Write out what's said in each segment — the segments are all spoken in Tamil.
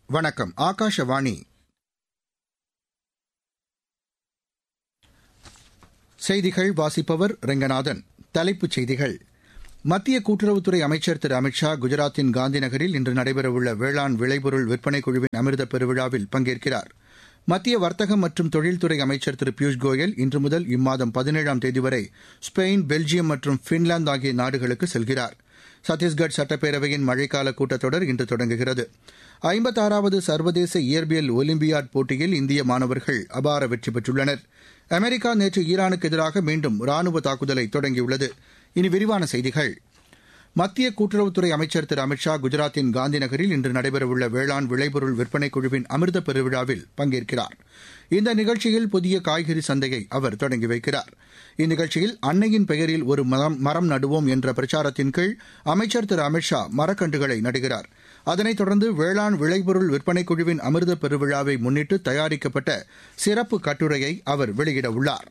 வணக்கம் ஆகாஷவாணி செய்திகள் வாசிப்பவர் ரெங்கநாதன் தலைப்புச் செய்திகள் மத்திய கூட்டுறவுத்துறை அமைச்சர் திரு அமித் ஷா குஜராத்தின் காந்தி நகரில் இன்று நடைபெறவுள்ள வேளாண் விளைபொருள் விற்பனை குழுவின் அமிர்த பெருவிழாவில் பங்கேற்கிறார் மத்திய வர்த்தகம் மற்றும் தொழில்துறை அமைச்சர் திரு பியூஷ் கோயல் இன்று முதல் இம்மாதம் பதினேழாம் தேதி வரை ஸ்பெயின் பெல்ஜியம் மற்றும் பின்லாந்து ஆகிய நாடுகளுக்கு செல்கிறார் சத்தீஸ்கட் சட்டப்பேரவையின் மழைக்கால கூட்டத்தொடர் இன்று தொடங்குகிறது ஐம்பத்தாறாவது சர்வதேச இயற்பியல் ஒலிம்பியாட் போட்டியில் இந்திய மாணவர்கள் அபார வெற்றி பெற்றுள்ளனர் அமெரிக்கா நேற்று ஈரானுக்கு எதிராக மீண்டும் ராணுவ தாக்குதலை தொடங்கியுள்ளது இனி விரிவான செய்திகள் மத்திய கூட்டுறவுத்துறை அமைச்சர் திரு அமித் ஷா குஜராத்தின் காந்தி நகரில் இன்று நடைபெறவுள்ள வேளாண் விளைபொருள் விற்பனை குழுவின் அமிர்த பெருவிழாவில் பங்கேற்கிறார் இந்த நிகழ்ச்சியில் புதிய காய்கறி சந்தையை அவர் தொடங்கி வைக்கிறார் இந்நிகழ்ச்சியில் அன்னையின் பெயரில் ஒரு மரம் மரம் நடுவோம் என்ற பிரச்சாரத்தின் கீழ் அமைச்சர் திரு அமித் ஷா மரக்கன்றுகளை நடுகிறார் அதனைத் தொடர்ந்து வேளாண் விளைபொருள் விற்பனை குழுவின் அமிர்த பெருவிழாவை முன்னிட்டு தயாரிக்கப்பட்ட சிறப்பு கட்டுரையை அவர் வெளியிடவுள்ளார்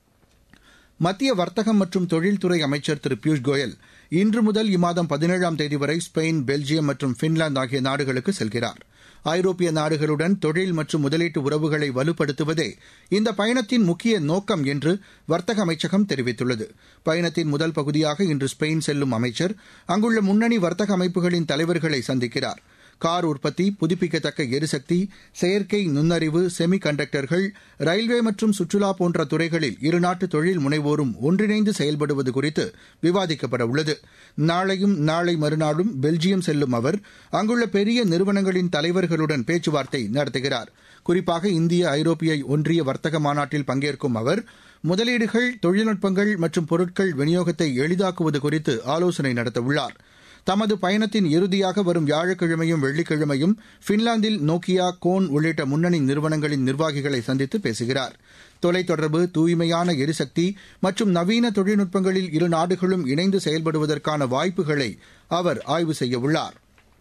மத்திய வர்த்தகம் மற்றும் தொழில்துறை அமைச்சர் திரு பியூஷ் கோயல் இன்று முதல் இம்மாதம் பதினேழாம் தேதி வரை ஸ்பெயின் பெல்ஜியம் மற்றும் பின்லாந்து ஆகிய நாடுகளுக்கு செல்கிறார் ஐரோப்பிய நாடுகளுடன் தொழில் மற்றும் முதலீட்டு உறவுகளை வலுப்படுத்துவதே இந்த பயணத்தின் முக்கிய நோக்கம் என்று வர்த்தக அமைச்சகம் தெரிவித்துள்ளது பயணத்தின் முதல் பகுதியாக இன்று ஸ்பெயின் செல்லும் அமைச்சர் அங்குள்ள முன்னணி வர்த்தக அமைப்புகளின் தலைவர்களை சந்திக்கிறார் கார் உற்பத்தி புதுப்பிக்கத்தக்க எரிசக்தி செயற்கை நுண்ணறிவு செமி கண்டக்டர்கள் ரயில்வே மற்றும் சுற்றுலா போன்ற துறைகளில் இருநாட்டு தொழில் முனைவோரும் ஒன்றிணைந்து செயல்படுவது குறித்து விவாதிக்கப்பட உள்ளது நாளையும் நாளை மறுநாளும் பெல்ஜியம் செல்லும் அவர் அங்குள்ள பெரிய நிறுவனங்களின் தலைவர்களுடன் பேச்சுவார்த்தை நடத்துகிறார் குறிப்பாக இந்திய ஐரோப்பிய ஒன்றிய வர்த்தக மாநாட்டில் பங்கேற்கும் அவர் முதலீடுகள் தொழில்நுட்பங்கள் மற்றும் பொருட்கள் விநியோகத்தை எளிதாக்குவது குறித்து ஆலோசனை நடத்தவுள்ளார் தமது பயணத்தின் இறுதியாக வரும் வியாழக்கிழமையும் வெள்ளிக்கிழமையும் பின்லாந்தில் நோக்கியா கோன் உள்ளிட்ட முன்னணி நிறுவனங்களின் நிர்வாகிகளை சந்தித்து பேசுகிறார் தொலைத்தொடர்பு தூய்மையான எரிசக்தி மற்றும் நவீன தொழில்நுட்பங்களில் இரு நாடுகளும் இணைந்து செயல்படுவதற்கான வாய்ப்புகளை அவர் ஆய்வு செய்யவுள்ளார்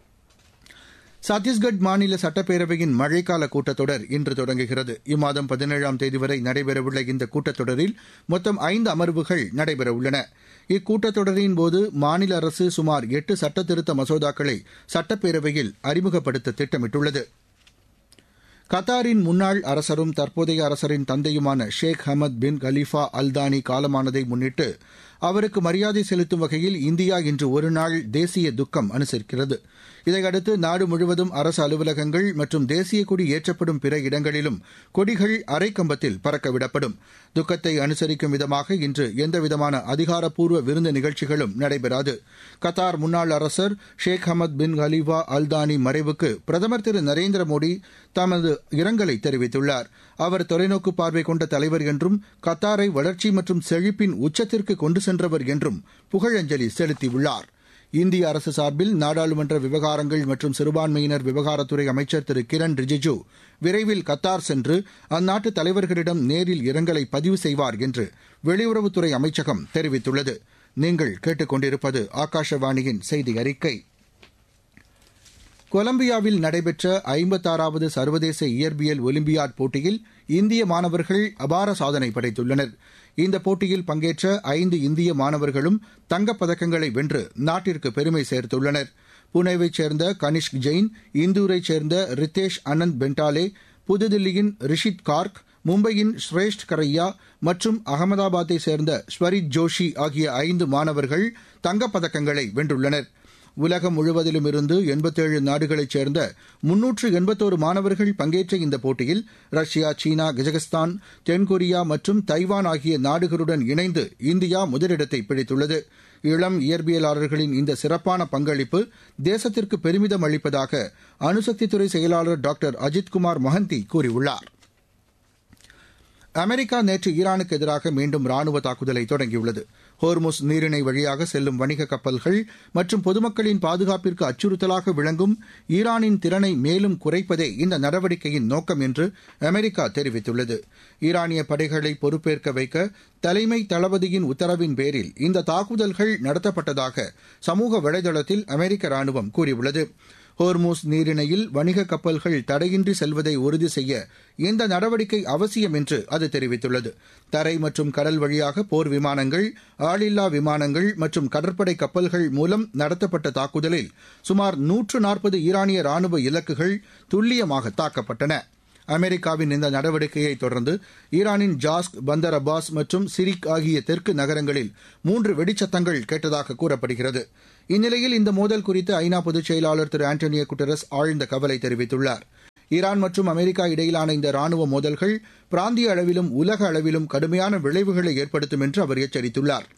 சத்தீஸ்கட் மாநில சட்டப்பேரவையின் மழைக்கால கூட்டத்தொடர் இன்று தொடங்குகிறது இம்மாதம் பதினேழாம் தேதி வரை நடைபெறவுள்ள இந்த கூட்டத்தொடரில் மொத்தம் ஐந்து அமர்வுகள் நடைபெறவுள்ளன இக்கூட்டத்தொடரின் போது மாநில அரசு சுமார் எட்டு சட்டத்திருத்த மசோதாக்களை சட்டப்பேரவையில் அறிமுகப்படுத்த திட்டமிட்டுள்ளது கத்தாரின் முன்னாள் அரசரும் தற்போதைய அரசரின் தந்தையுமான ஷேக் ஹமத் பின் கலீஃபா அல்தானி காலமானதை முன்னிட்டு அவருக்கு மரியாதை செலுத்தும் வகையில் இந்தியா இன்று ஒருநாள் தேசிய துக்கம் அனுசரிக்கிறது இதையடுத்து நாடு முழுவதும் அரசு அலுவலகங்கள் மற்றும் தேசிய கொடி ஏற்றப்படும் பிற இடங்களிலும் கொடிகள் அரைக்கம்பத்தில் பறக்கவிடப்படும் துக்கத்தை அனுசரிக்கும் விதமாக இன்று எந்தவிதமான அதிகாரப்பூர்வ விருந்து நிகழ்ச்சிகளும் நடைபெறாது கத்தார் முன்னாள் அரசர் ஷேக் ஹமத் பின் கலீஃபா அல்தானி மறைவுக்கு பிரதமர் திரு நரேந்திர மோடி தமது இரங்கலை தெரிவித்துள்ளார் அவர் தொலைநோக்கு பார்வை கொண்ட தலைவர் என்றும் கத்தாரை வளர்ச்சி மற்றும் செழிப்பின் உச்சத்திற்கு கொண்டு சென்றவர் என்றும் புகழஞ்சலி செலுத்தியுள்ளார் இந்திய அரசு சார்பில் நாடாளுமன்ற விவகாரங்கள் மற்றும் சிறுபான்மையினர் விவகாரத்துறை அமைச்சர் திரு கிரண் ரிஜிஜு விரைவில் கத்தார் சென்று அந்நாட்டு தலைவர்களிடம் நேரில் இரங்கலை பதிவு செய்வார் என்று வெளியுறவுத்துறை அமைச்சகம் தெரிவித்துள்ளது நீங்கள் கேட்டுக்கொண்டிருப்பது ஆகாஷவாணியின் செய்தி அறிக்கை கொலம்பியாவில் நடைபெற்ற ஐம்பத்தாறாவது சர்வதேச இயற்பியல் ஒலிம்பியாட் போட்டியில் இந்திய மாணவர்கள் அபார சாதனை படைத்துள்ளனர் இந்த போட்டியில் பங்கேற்ற ஐந்து இந்திய மாணவர்களும் தங்கப் பதக்கங்களை வென்று நாட்டிற்கு பெருமை சேர்த்துள்ளனர் புனேவைச் சேர்ந்த கனிஷ்க் ஜெயின் இந்தூரைச் சேர்ந்த ரித்தேஷ் அனந்த் பென்டாலே புதுதில்லியின் ரிஷித் கார்க் மும்பையின் ஸ்ரேஷ்ட் கரையா மற்றும் அகமதாபாத்தை சேர்ந்த ஸ்வரித் ஜோஷி ஆகிய ஐந்து மாணவர்கள் தங்கப்பதக்கங்களை வென்றுள்ளனர் உலகம் முழுவதிலும் இருந்து எண்பத்தேழு நாடுகளைச் சேர்ந்த முன்னூற்று எண்பத்தோரு மாணவர்கள் பங்கேற்ற இந்த போட்டியில் ரஷ்யா சீனா கஜகஸ்தான் தென்கொரியா மற்றும் தைவான் ஆகிய நாடுகளுடன் இணைந்து இந்தியா முதலிடத்தை பிடித்துள்ளது இளம் இயற்பியலாளர்களின் இந்த சிறப்பான பங்களிப்பு தேசத்திற்கு பெருமிதம் அளிப்பதாக அணுசக்தித்துறை செயலாளர் டாக்டர் அஜித்குமார் மொஹந்தி கூறியுள்ளார் அமெரிக்கா நேற்று ஈரானுக்கு எதிராக மீண்டும் ராணுவ தாக்குதலை தொடங்கியுள்ளது ஹோர்முஸ் நீரிணை வழியாக செல்லும் வணிக கப்பல்கள் மற்றும் பொதுமக்களின் பாதுகாப்பிற்கு அச்சுறுத்தலாக விளங்கும் ஈரானின் திறனை மேலும் குறைப்பதே இந்த நடவடிக்கையின் நோக்கம் என்று அமெரிக்கா தெரிவித்துள்ளது ஈரானிய படைகளை பொறுப்பேற்க வைக்க தலைமை தளபதியின் உத்தரவின் பேரில் இந்த தாக்குதல்கள் நடத்தப்பட்டதாக சமூக வலைதளத்தில் அமெரிக்க ராணுவம் கூறியுள்ளது ஹோர்மூஸ் நீரிணையில் வணிக கப்பல்கள் தடையின்றி செல்வதை உறுதி செய்ய இந்த நடவடிக்கை அவசியம் என்று அது தெரிவித்துள்ளது தரை மற்றும் கடல் வழியாக போர் விமானங்கள் ஆளில்லா விமானங்கள் மற்றும் கடற்படை கப்பல்கள் மூலம் நடத்தப்பட்ட தாக்குதலில் சுமார் நூற்று நாற்பது ஈரானிய ராணுவ இலக்குகள் துல்லியமாக தாக்கப்பட்டன அமெரிக்காவின் இந்த நடவடிக்கையை தொடர்ந்து ஈரானின் ஜாஸ்க் பந்தர் அப்பாஸ் மற்றும் சிரிக் ஆகிய தெற்கு நகரங்களில் மூன்று வெடிச்சத்தங்கள் கேட்டதாக கூறப்படுகிறது இந்நிலையில் இந்த மோதல் குறித்து ஐநா பொதுச் செயலாளர் திரு ஆண்டனியோ குட்டரஸ் ஆழ்ந்த கவலை தெரிவித்துள்ளார் ஈரான் மற்றும் அமெரிக்கா இடையிலான இந்த ராணுவ மோதல்கள் பிராந்திய அளவிலும் உலக அளவிலும் கடுமையான விளைவுகளை ஏற்படுத்தும் என்று அவர் எச்சரித்துள்ளார்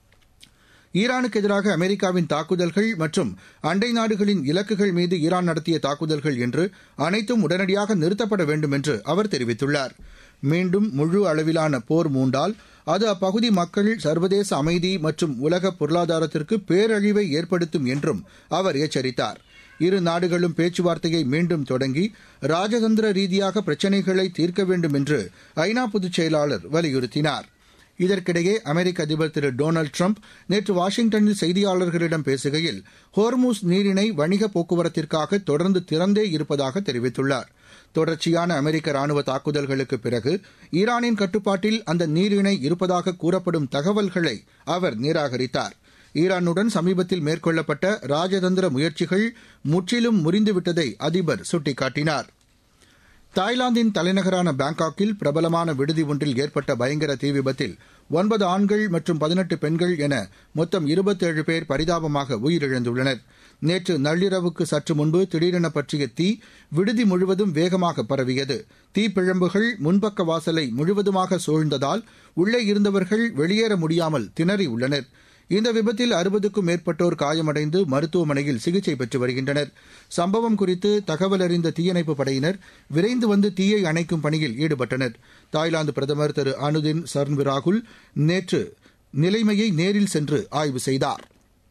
ஈரானுக்கு எதிராக அமெரிக்காவின் தாக்குதல்கள் மற்றும் அண்டை நாடுகளின் இலக்குகள் மீது ஈரான் நடத்திய தாக்குதல்கள் என்று அனைத்தும் உடனடியாக நிறுத்தப்பட வேண்டும் என்று அவர் தெரிவித்துள்ளார் மீண்டும் முழு அளவிலான போர் மூண்டால் அது அப்பகுதி மக்கள் சர்வதேச அமைதி மற்றும் உலக பொருளாதாரத்திற்கு பேரழிவை ஏற்படுத்தும் என்றும் அவர் எச்சரித்தார் இரு நாடுகளும் பேச்சுவார்த்தையை மீண்டும் தொடங்கி ராஜதந்திர ரீதியாக பிரச்சினைகளை தீர்க்க வேண்டும் என்று ஐநா பொதுச் செயலாளர் வலியுறுத்தினார் இதற்கிடையே அமெரிக்க அதிபர் திரு டொனால்டு ட்ரம்ப் நேற்று வாஷிங்டனில் செய்தியாளர்களிடம் பேசுகையில் ஹோர்மூஸ் நீரிணை வணிக போக்குவரத்திற்காக தொடர்ந்து திறந்தே இருப்பதாக தெரிவித்துள்ளார் தொடர்ச்சியான அமெரிக்க ராணுவ தாக்குதல்களுக்கு பிறகு ஈரானின் கட்டுப்பாட்டில் அந்த நீரிணை இருப்பதாக கூறப்படும் தகவல்களை அவர் நிராகரித்தார் ஈரானுடன் சமீபத்தில் மேற்கொள்ளப்பட்ட ராஜதந்திர முயற்சிகள் முற்றிலும் முறிந்துவிட்டதை அதிபர் சுட்டிக்காட்டினார் தாய்லாந்தின் தலைநகரான பாங்காக்கில் பிரபலமான விடுதி ஒன்றில் ஏற்பட்ட பயங்கர தீ விபத்தில் ஒன்பது ஆண்கள் மற்றும் பதினெட்டு பெண்கள் என மொத்தம் இருபத்தேழு பேர் பரிதாபமாக உயிரிழந்துள்ளனர் நேற்று நள்ளிரவுக்கு சற்று முன்பு திடீரென பற்றிய தீ விடுதி முழுவதும் வேகமாக பரவியது தீப்பிழம்புகள் முன்பக்க வாசலை முழுவதுமாக சூழ்ந்ததால் உள்ளே இருந்தவர்கள் வெளியேற முடியாமல் திணறியுள்ளனர் இந்த விபத்தில் அறுபதுக்கும் மேற்பட்டோர் காயமடைந்து மருத்துவமனையில் சிகிச்சை பெற்று வருகின்றனர் சம்பவம் குறித்து தகவல் அறிந்த தீயணைப்பு படையினர் விரைந்து வந்து தீயை அணைக்கும் பணியில் ஈடுபட்டனர் தாய்லாந்து பிரதமர் திரு அனுதின் சர்ன்விராகுல் நேற்று நிலைமையை நேரில் சென்று ஆய்வு செய்தார்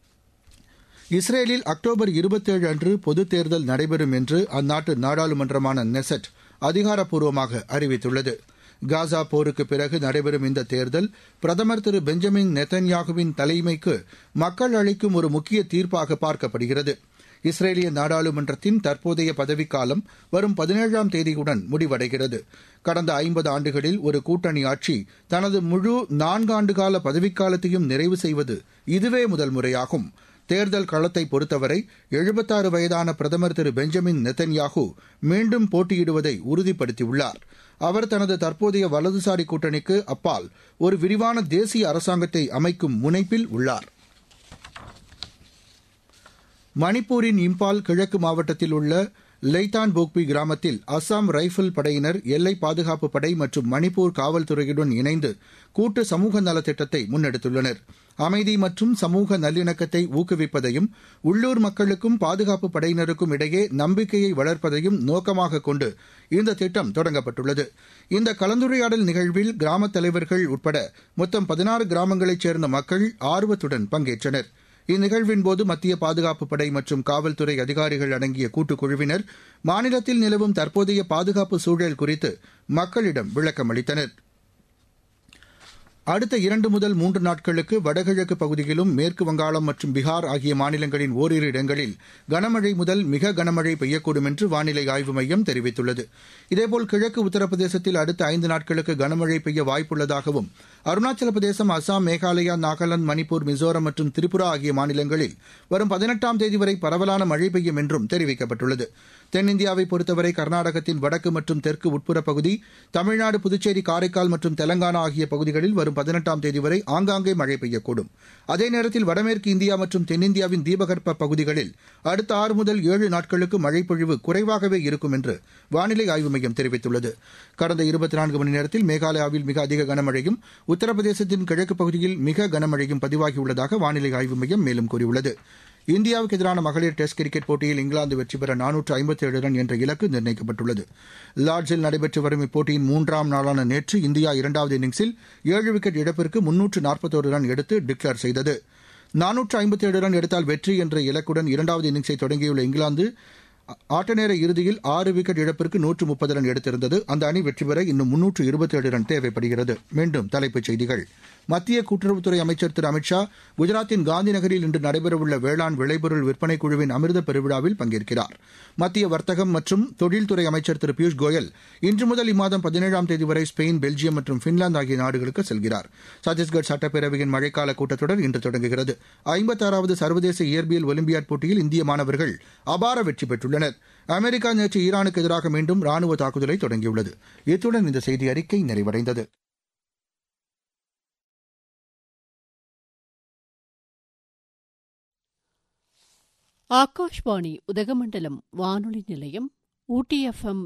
இஸ்ரேலில் அக்டோபர் இருபத்தேழு அன்று பொதுத் தேர்தல் நடைபெறும் என்று அந்நாட்டு நாடாளுமன்றமான நெசட் அதிகாரப்பூர்வமாக அறிவித்துள்ளது காசா போருக்கு பிறகு நடைபெறும் இந்த தேர்தல் பிரதமர் திரு பெஞ்சமின் நெத்தன்யாகுவின் தலைமைக்கு மக்கள் அளிக்கும் ஒரு முக்கிய தீர்ப்பாக பார்க்கப்படுகிறது இஸ்ரேலிய நாடாளுமன்றத்தின் தற்போதைய பதவிக்காலம் வரும் பதினேழாம் தேதியுடன் முடிவடைகிறது கடந்த ஐம்பது ஆண்டுகளில் ஒரு கூட்டணி ஆட்சி தனது முழு நான்காண்டுகால பதவிக்காலத்தையும் நிறைவு செய்வது இதுவே முதல் முறையாகும் தேர்தல் களத்தை பொறுத்தவரை எழுபத்தாறு வயதான பிரதமர் திரு பெஞ்சமின் நெத்தன்யாகு மீண்டும் போட்டியிடுவதை உறுதிப்படுத்தியுள்ளார் அவர் தனது தற்போதைய வலதுசாரி கூட்டணிக்கு அப்பால் ஒரு விரிவான தேசிய அரசாங்கத்தை அமைக்கும் முனைப்பில் உள்ளார் மணிப்பூரின் இம்பால் கிழக்கு மாவட்டத்தில் உள்ள லெய்தான் போக்பி கிராமத்தில் அஸ்ஸாம் ரைபிள் படையினர் எல்லை பாதுகாப்பு படை மற்றும் மணிப்பூர் காவல்துறையுடன் இணைந்து கூட்டு சமூக நலத்திட்டத்தை முன்னெடுத்துள்ளனர் அமைதி மற்றும் சமூக நல்லிணக்கத்தை ஊக்குவிப்பதையும் உள்ளூர் மக்களுக்கும் பாதுகாப்பு படையினருக்கும் இடையே நம்பிக்கையை வளர்ப்பதையும் நோக்கமாக கொண்டு இந்த திட்டம் தொடங்கப்பட்டுள்ளது இந்த கலந்துரையாடல் நிகழ்வில் கிராமத் தலைவர்கள் உட்பட மொத்தம் பதினாறு கிராமங்களைச் சேர்ந்த மக்கள் ஆர்வத்துடன் பங்கேற்றனர் இந்நிகழ்வின்போது மத்திய பாதுகாப்பு படை மற்றும் காவல்துறை அதிகாரிகள் அடங்கிய கூட்டுக்குழுவினர் மாநிலத்தில் நிலவும் தற்போதைய பாதுகாப்பு சூழல் குறித்து மக்களிடம் விளக்கம் அளித்தனர் அடுத்த இரண்டு முதல் மூன்று நாட்களுக்கு வடகிழக்கு பகுதியிலும் மேற்கு வங்காளம் மற்றும் பீகார் ஆகிய மாநிலங்களின் ஓரிரு இடங்களில் கனமழை முதல் மிக கனமழை பெய்யக்கூடும் என்று வானிலை ஆய்வு மையம் தெரிவித்துள்ளது இதேபோல் கிழக்கு உத்தரப்பிரதேசத்தில் அடுத்த ஐந்து நாட்களுக்கு கனமழை பெய்ய வாய்ப்புள்ளதாகவும் அருணாச்சல பிரதேசம் அசாம் மேகாலயா நாகாலாந்து மணிப்பூர் மிசோரம் மற்றும் திரிபுரா ஆகிய மாநிலங்களில் வரும் பதினெட்டாம் தேதி வரை பரவலான மழை பெய்யும் என்றும் தெரிவிக்கப்பட்டுள்ளது தென்னிந்தியாவை பொறுத்தவரை கர்நாடகத்தின் வடக்கு மற்றும் தெற்கு உட்புற பகுதி தமிழ்நாடு புதுச்சேரி காரைக்கால் மற்றும் தெலங்கானா ஆகிய பகுதிகளில் வரும் பதினெட்டாம் தேதி வரை ஆங்காங்கே மழை பெய்யக்கூடும் அதே நேரத்தில் வடமேற்கு இந்தியா மற்றும் தென்னிந்தியாவின் தீபகற்ப பகுதிகளில் அடுத்த ஆறு முதல் ஏழு நாட்களுக்கு மழைப்பொழிவு குறைவாகவே இருக்கும் என்று வானிலை ஆய்வு மையம் தெரிவித்துள்ளது கடந்த இருபத்தி நான்கு மணி நேரத்தில் மேகாலயாவில் மிக அதிக கனமழையும் உத்தரப்பிரதேசத்தின் கிழக்கு பகுதியில் மிக கனமழையும் பதிவாகியுள்ளதாக வானிலை ஆய்வு மையம் மேலும் கூறியுள்ளது இந்தியாவுக்கு எதிரான மகளிர் டெஸ்ட் கிரிக்கெட் போட்டியில் இங்கிலாந்து வெற்றி பெற நானூற்று ஐம்பத்தி ஏழு ரன் என்ற இலக்கு நிர்ணயிக்கப்பட்டுள்ளது லார்ட்ஸில் நடைபெற்று வரும் இப்போட்டியின் மூன்றாம் நாளான நேற்று இந்தியா இரண்டாவது இன்னிங்ஸில் ஏழு விக்கெட் இழப்பிற்கு முன்னூற்று நாற்பத்தோரு ரன் எடுத்து டிக்ளேர் செய்தது நானூற்று ஐம்பத்தி ஏழு ரன் எடுத்தால் வெற்றி என்ற இலக்குடன் இரண்டாவது இன்னிங்ஸை தொடங்கியுள்ள இங்கிலாந்து ஆட்ட நேர இறுதியில் ஆறு விக்கெட் இழப்பிற்கு நூற்று முப்பது ரன் எடுத்திருந்தது அந்த அணி வெற்றி பெற இன்னும் முன்னூற்று இருபத்தேழு ரன் தேவைப்படுகிறது மீண்டும் தலைப்புச் செய்திகள் மத்திய கூட்டுறவுத்துறை அமைச்சர் திரு அமித்ஷா குஜராத்தின் காந்தி நகரில் இன்று நடைபெறவுள்ள வேளாண் விளைபொருள் விற்பனை குழுவின் அமிர்த பெருவிழாவில் பங்கேற்கிறார் மத்திய வர்த்தகம் மற்றும் தொழில்துறை அமைச்சர் திரு பியூஷ் கோயல் இன்று முதல் இம்மாதம் பதினேழாம் தேதி வரை ஸ்பெயின் பெல்ஜியம் மற்றும் பின்லாந்து ஆகிய நாடுகளுக்கு செல்கிறார் சத்தீஸ்கர் சட்டப்பேரவையின் மழைக்கால கூட்டத்தொடர் இன்று தொடங்குகிறது ஐம்பத்தாறாவது சர்வதேச இயற்பியல் ஒலிம்பியாட் போட்டியில் இந்திய மாணவர்கள் அபார வெற்றி பெற்றுள்ளனர் அமெரிக்கா நேற்று ஈரானுக்கு எதிராக மீண்டும் ராணுவ தாக்குதலை தொடங்கியுள்ளது இத்துடன் இந்த செய்தி அறிக்கை நிறைவடைந்தது ஆகாஷ்வாணி உதகமண்டலம் வானொலி நிலையம் ஊட்டி எஃப்எம்